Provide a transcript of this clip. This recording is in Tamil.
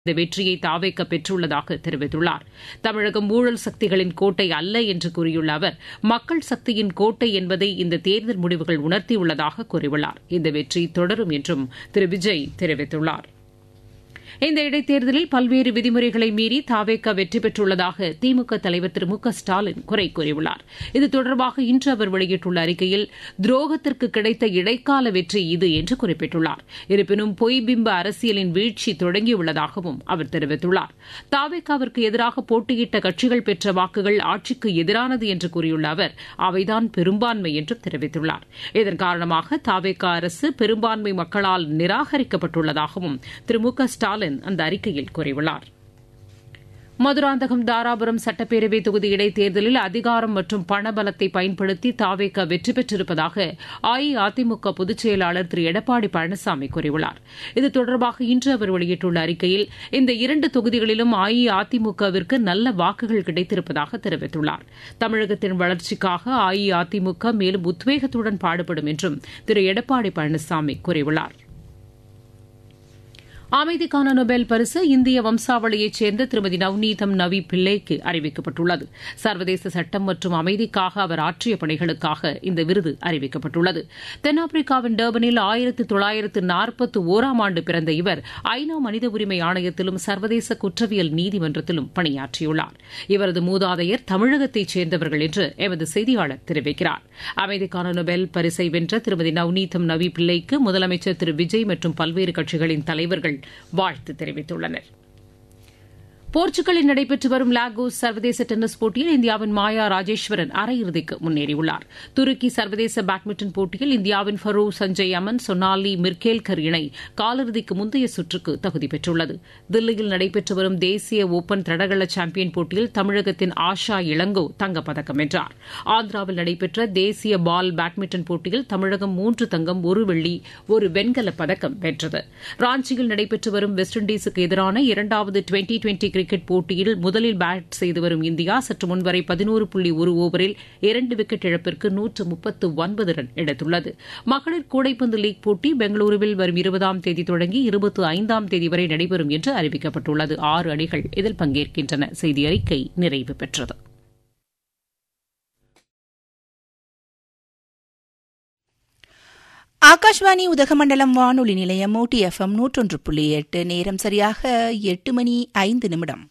இந்த வெற்றியை தாவேக்க பெற்றுள்ளதாக தெரிவித்துள்ளார் தமிழகம் ஊழல் சக்திகளின் கோட்டை அல்ல என்று கூறியுள்ள அவர் மக்கள் சக்தியின் கோட்டை என்பதை இந்த தேர்தல் முடிவுகள் உணர்த்தியுள்ளதாக கூறியுள்ளார் இந்த வெற்றி தொடரும் என்றும் திரு விஜய் தெரிவித்துள்ளார் இந்த இடைத்தேர்தலில் பல்வேறு விதிமுறைகளை மீறி தாவேக்கா வெற்றி பெற்றுள்ளதாக திமுக தலைவர் திரு மு க ஸ்டாலின் குறை கூறியுள்ளார் இது தொடர்பாக இன்று அவர் வெளியிட்டுள்ள அறிக்கையில் துரோகத்திற்கு கிடைத்த இடைக்கால வெற்றி இது என்று குறிப்பிட்டுள்ளார் இருப்பினும் பொய்பிம்ப அரசியலின் வீழ்ச்சி தொடங்கியுள்ளதாகவும் அவர் தெரிவித்துள்ளார் தாவேக்காவிற்கு எதிராக போட்டியிட்ட கட்சிகள் பெற்ற வாக்குகள் ஆட்சிக்கு எதிரானது என்று கூறியுள்ள அவர் அவைதான் பெரும்பான்மை என்றும் தெரிவித்துள்ளார் இதன் காரணமாக தாவேக்கா அரசு பெரும்பான்மை மக்களால் நிராகரிக்கப்பட்டுள்ளதாகவும் திரு மு க ஸ்டாலின் அந்த அறிக்கையில் கூறியுள்ளார் மதுராந்தகம் தாராபுரம் சட்டப்பேரவை தொகுதி இடைத்தேர்தலில் அதிகாரம் மற்றும் பணபலத்தை பயன்படுத்தி தாவேக வெற்றி பெற்றிருப்பதாக அஇஅதிமுக பொதுச் செயலாளர் திரு எடப்பாடி பழனிசாமி கூறியுள்ளார் இது தொடர்பாக இன்று அவர் வெளியிட்டுள்ள அறிக்கையில் இந்த இரண்டு தொகுதிகளிலும் அஇஅதிமுகவிற்கு நல்ல வாக்குகள் கிடைத்திருப்பதாக தெரிவித்துள்ளார் தமிழகத்தின் வளர்ச்சிக்காக அஇஅதிமுக மேலும் உத்வேகத்துடன் பாடுபடும் என்றும் திரு எடப்பாடி பழனிசாமி கூறியுள்ளார் அமைதிக்கான நொபேல் பரிசு இந்திய வம்சாவளியைச் சேர்ந்த திருமதி நவ்நீதம் நவி பிள்ளைக்கு அறிவிக்கப்பட்டுள்ளது சர்வதேச சட்டம் மற்றும் அமைதிக்காக அவர் ஆற்றிய பணிகளுக்காக இந்த விருது அறிவிக்கப்பட்டுள்ளது தென்னாப்பிரிக்காவின் டர்பனில் ஆயிரத்து தொள்ளாயிரத்து நாற்பத்தி ஓராம் ஆண்டு பிறந்த இவர் ஐநா மனித உரிமை ஆணையத்திலும் சர்வதேச குற்றவியல் நீதிமன்றத்திலும் பணியாற்றியுள்ளார் இவரது மூதாதையர் தமிழகத்தைச் சேர்ந்தவர்கள் என்று எமது செய்தியாளர் தெரிவிக்கிறார் அமைதிக்கான நொபேல் பரிசை வென்ற திருமதி நவ்நீதம் நவி பிள்ளைக்கு முதலமைச்சர் திரு விஜய் மற்றும் பல்வேறு கட்சிகளின் தலைவர்கள் வாழ்த்து தெரிவித்துள்ளனர் போர்ச்சுகலில் நடைபெற்று வரும் லாகோஸ் சர்வதேச டென்னிஸ் போட்டியில் இந்தியாவின் மாயா ராஜேஸ்வரன் அரையிறுதிக்கு முன்னேறியுள்ளார் துருக்கி சர்வதேச பேட்மிண்டன் போட்டியில் இந்தியாவின் ஃபரூ சஞ்சய் அமன் சொனாலி மிர்கேல்கர் இணை காலிறுதிக்கு முந்தைய சுற்றுக்கு தகுதி பெற்றுள்ளது தில்லியில் நடைபெற்று வரும் தேசிய ஓபன் தடகள சாம்பியன் போட்டியில் தமிழகத்தின் ஆஷா இளங்கோ தங்கப்பதக்கம் வென்றார் ஆந்திராவில் நடைபெற்ற தேசிய பால் பேட்மிண்டன் போட்டியில் தமிழகம் மூன்று தங்கம் ஒரு வெள்ளி ஒரு வெண்கலப் பதக்கம் வென்றது ராஞ்சியில் நடைபெற்று வரும் வெஸ்ட் இண்டீஸுக்கு எதிரான இரண்டாவது டுவெண்டி டுவெண்டி கிரிக்கெட் போட்டியில் முதலில் பேட் செய்து வரும் இந்தியா சற்று முன்வரை பதினோரு புள்ளி ஒரு ஓவரில் இரண்டு விக்கெட் இழப்பிற்கு நூற்று முப்பத்து ஒன்பது ரன் எடுத்துள்ளது மகளிர் கூடைப்பந்து லீக் போட்டி பெங்களூருவில் வரும் இருபதாம் தேதி தொடங்கி இருபத்தி ஐந்தாம் தேதி வரை நடைபெறும் என்று அறிவிக்கப்பட்டுள்ளது ஆறு அணிகள் இதில் பங்கேற்கின்றன செய்தி அறிக்கை நிறைவு பெற்றது ஆகாஷ்வாணி உதகமண்டலம் வானொலி நிலையம் ஊட்டி எஃப்எம் நூற்றொன்று புள்ளி எட்டு நேரம் சரியாக எட்டு மணி ஐந்து நிமிடம்